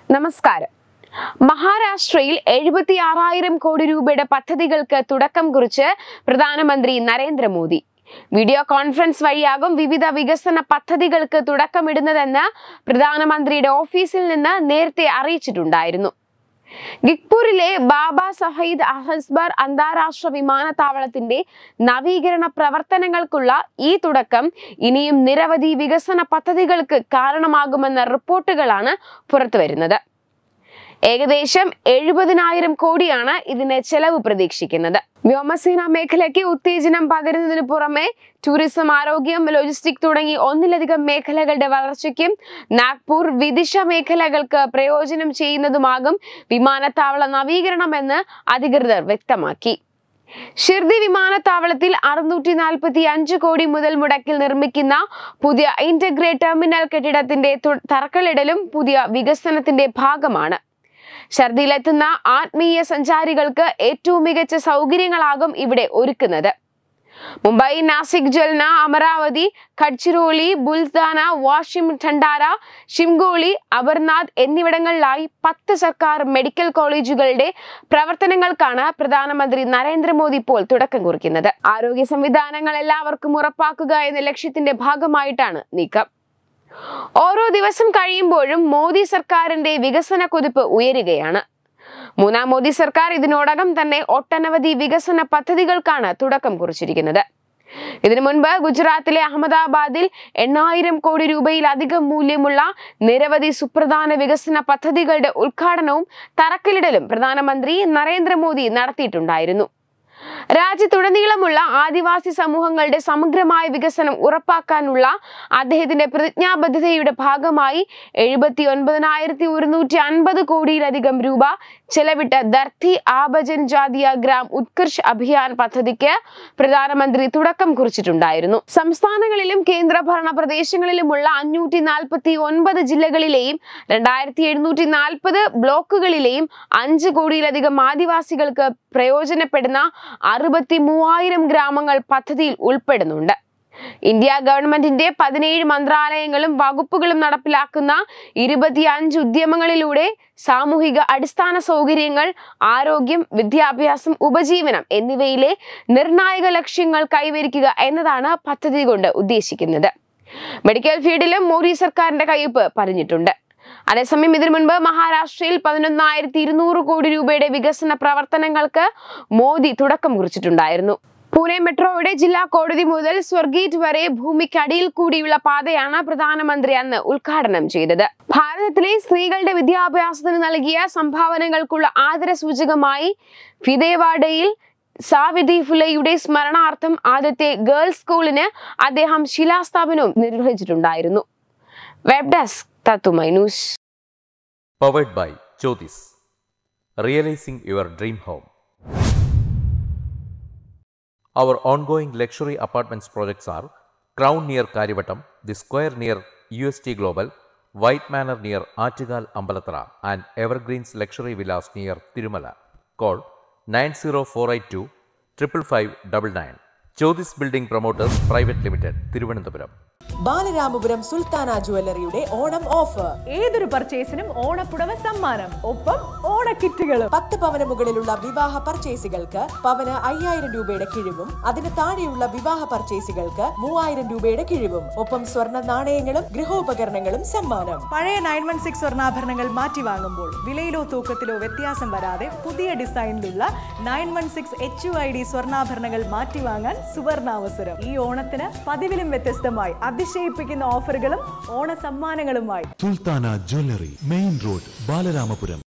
നമസ്കാരം മഹാരാഷ്ട്രയിൽ എഴുപത്തി ആറായിരം കോടി രൂപയുടെ പദ്ധതികൾക്ക് തുടക്കം കുറിച്ച് പ്രധാനമന്ത്രി നരേന്ദ്രമോദി വീഡിയോ കോൺഫറൻസ് വഴിയാകും വിവിധ വികസന പദ്ധതികൾക്ക് തുടക്കമിടുന്നതെന്ന് പ്രധാനമന്ത്രിയുടെ ഓഫീസിൽ നിന്ന് നേരത്തെ അറിയിച്ചിട്ടുണ്ടായിരുന്നു ഗിഗ്പൂരിലെ ബാബ സഹീദ് അഹസ്ബർ അന്താരാഷ്ട്ര വിമാനത്താവളത്തിന്റെ നവീകരണ പ്രവർത്തനങ്ങൾക്കുള്ള ഈ തുടക്കം ഇനിയും നിരവധി വികസന പദ്ധതികൾക്ക് കാരണമാകുമെന്ന റിപ്പോർട്ടുകളാണ് പുറത്തുവരുന്നത് ഏകദേശം എഴുപതിനായിരം കോടിയാണ് ഇതിന് ചെലവ് പ്രതീക്ഷിക്കുന്നത് വ്യോമസേന മേഖലയ്ക്ക് ഉത്തേജനം പകരുന്നതിന് പുറമെ ടൂറിസം ആരോഗ്യം ലോജിസ്റ്റിക് തുടങ്ങി ഒന്നിലധികം മേഖലകളുടെ വളർച്ചയ്ക്കും നാഗ്പൂർ വിദിശ മേഖലകൾക്ക് പ്രയോജനം ചെയ്യുന്നതുമാകും വിമാനത്താവള നവീകരണമെന്ന് അധികൃതർ വ്യക്തമാക്കി ഷിർദി വിമാനത്താവളത്തിൽ അറുന്നൂറ്റി നാൽപ്പത്തി അഞ്ച് കോടി മുതൽ മുടക്കിൽ നിർമ്മിക്കുന്ന പുതിയ ഇന്റഗ്രേറ്റ് ടെർമിനൽ കെട്ടിടത്തിന്റെ തു- തറക്കല്ലിടലും പുതിയ വികസനത്തിന്റെ ഭാഗമാണ് ഷർദിയിലെത്തുന്ന ആത്മീയ സഞ്ചാരികൾക്ക് ഏറ്റവും മികച്ച സൗകര്യങ്ങളാകും ഇവിടെ ഒരുക്കുന്നത് മുംബൈ നാസിക് ജൽന അമരാവതി ഖഡ്ചിറോളി ബുൽദാന വാഷിം ഠണ്ടാര ഷിംഗോളി അമർനാഥ് എന്നിവിടങ്ങളിലായി പത്ത് സർക്കാർ മെഡിക്കൽ കോളേജുകളുടെ പ്രവർത്തനങ്ങൾക്കാണ് പ്രധാനമന്ത്രി നരേന്ദ്രമോദി ഇപ്പോൾ തുടക്കം കുറിക്കുന്നത് ആരോഗ്യ സംവിധാനങ്ങൾ എല്ലാവർക്കും ഉറപ്പാക്കുക എന്ന ലക്ഷ്യത്തിന്റെ ഭാഗമായിട്ടാണ് നീക്കം ഓരോ ദിവസം കഴിയുമ്പോഴും മോദി സർക്കാരിന്റെ വികസന കുതിപ്പ് ഉയരുകയാണ് മൂന്നാം മോദി സർക്കാർ ഇതിനോടകം തന്നെ ഒട്ടനവധി വികസന പദ്ധതികൾക്കാണ് തുടക്കം കുറിച്ചിരിക്കുന്നത് ഇതിനു മുൻപ് ഗുജറാത്തിലെ അഹമ്മദാബാദിൽ എണ്ണായിരം കോടി രൂപയിലധികം മൂല്യമുള്ള നിരവധി സുപ്രധാന വികസന പദ്ധതികളുടെ ഉദ്ഘാടനവും തറക്കല്ലിടലും പ്രധാനമന്ത്രി നരേന്ദ്രമോദി നടത്തിയിട്ടുണ്ടായിരുന്നു രാജ്യത്തുടനീളമുള്ള ആദിവാസി സമൂഹങ്ങളുടെ സമഗ്രമായ വികസനം ഉറപ്പാക്കാനുള്ള അദ്ദേഹത്തിന്റെ പ്രതിജ്ഞാബദ്ധതയുടെ ഭാഗമായി എഴുപത്തി ഒൻപതിനായിരത്തി ഒരുന്നൂറ്റി അൻപത് കോടിയിലധികം രൂപ ചെലവിട്ട ധർത്തി ആബജൻ ജാതിയ ഗ്രാം ഉത്കർഷ് അഭിയാൻ പദ്ധതിക്ക് പ്രധാനമന്ത്രി തുടക്കം കുറിച്ചിട്ടുണ്ടായിരുന്നു സംസ്ഥാനങ്ങളിലും കേന്ദ്രഭരണ പ്രദേശങ്ങളിലുമുള്ള അഞ്ഞൂറ്റി നാൽപ്പത്തി ഒൻപത് ജില്ലകളിലെയും രണ്ടായിരത്തി എഴുന്നൂറ്റി നാൽപ്പത് ബ്ലോക്കുകളിലെയും അഞ്ച് കോടിയിലധികം ആദിവാസികൾക്ക് പ്രയോജനപ്പെടുന്ന അറുപത്തി മൂവായിരം ഗ്രാമങ്ങൾ പദ്ധതിയിൽ ഉൾപ്പെടുന്നുണ്ട് ഇന്ത്യ ഗവൺമെന്റിന്റെ പതിനേഴ് മന്ത്രാലയങ്ങളും വകുപ്പുകളും നടപ്പിലാക്കുന്ന ഇരുപത്തിയഞ്ച് ഉദ്യമങ്ങളിലൂടെ സാമൂഹിക അടിസ്ഥാന സൗകര്യങ്ങൾ ആരോഗ്യം വിദ്യാഭ്യാസം ഉപജീവനം എന്നിവയിലെ നിർണായക ലക്ഷ്യങ്ങൾ കൈവരിക്കുക എന്നതാണ് പദ്ധതി കൊണ്ട് ഉദ്ദേശിക്കുന്നത് മെഡിക്കൽ ഫീൽഡിലും മോദി സർക്കാരിന്റെ കയ്യൊപ്പ് പറഞ്ഞിട്ടുണ്ട് അതേസമയം ഇതിനു മുൻപ് മഹാരാഷ്ട്രയിൽ പതിനൊന്നായിരത്തി ഇരുന്നൂറ് കോടി രൂപയുടെ വികസന പ്രവർത്തനങ്ങൾക്ക് മോദി തുടക്കം കുറിച്ചിട്ടുണ്ടായിരുന്നു പൂനെ മെട്രോയുടെ ജില്ലാ കോടതി മുതൽ സ്വർഗീറ്റ് വരെ ഭൂമിക്കടിയിൽ കൂടിയുള്ള പാതയാണ് പ്രധാനമന്ത്രി അന്ന് ഉദ്ഘാടനം ചെയ്തത് ഭാരതത്തിലെ സ്ത്രീകളുടെ വിദ്യാഭ്യാസത്തിന് നൽകിയ സംഭാവനകൾക്കുള്ള ആദരസൂചകമായി ഫിദേവാഡയിൽ സാവിത്രി ഫുലെയുടെ സ്മരണാർത്ഥം ആദ്യത്തെ ഗേൾസ് സ്കൂളിന് അദ്ദേഹം ശിലാസ്ഥാപനവും നിർവഹിച്ചിട്ടുണ്ടായിരുന്നു വെബ് ഡെസ്ക് തത്തുമൈ news Powered by Jyotis. Realizing your dream home. Our ongoing luxury apartments projects are Crown near Karivattam, The Square near UST Global, White Manor near Achigal Ambalatra, and Evergreens Luxury Villas near Tirumala. Call 90482 55599. Jyotis Building Promoters Private Limited, Thiruvananthapuram. Balaramapuram Sultana ജുവല്ലറിയുടെ Onam offer ഏതൊരു പർച്ചേസിനും ഓണപ്പുടവ സമ്മാനം ഒപ്പം ഓണക്കിറ്റുകളും പത്ത് പവന് മുകളിലുള്ള വിവാഹ പർച്ചേസുകൾക്ക് പവന് അയ്യായിരം രൂപയുടെ കിഴിവും അതിന് താഴെയുള്ള വിവാഹ പർച്ചേസുകൾക്ക് മൂവായിരം രൂപയുടെ കിഴിവും ഒപ്പം സ്വർണ്ണ നാണയങ്ങളും ഗൃഹോപകരണങ്ങളും സമ്മാനം പഴയ നയൻ വൺ സിക്സ് സ്വർണ്ണാഭരണങ്ങൾ മാറ്റി വാങ്ങുമ്പോൾ വിലയിലോ തൂക്കത്തിലോ വ്യത്യാസം വരാതെ പുതിയ ഡിസൈനിലുള്ള nine one six H U I D സ്വർണ്ണാഭരണങ്ങൾ മാറ്റി വാങ്ങാൻ സുവർണാവസരം ഈ ഓണത്തിന് പതിവിലും വ്യത്യസ്തമായി അതിശയിപ്പിക്കുന്ന ഓഫറുകളും ഓണ സമ്മാനങ്ങളുമായി Sultana jewellery main road Balaramapuram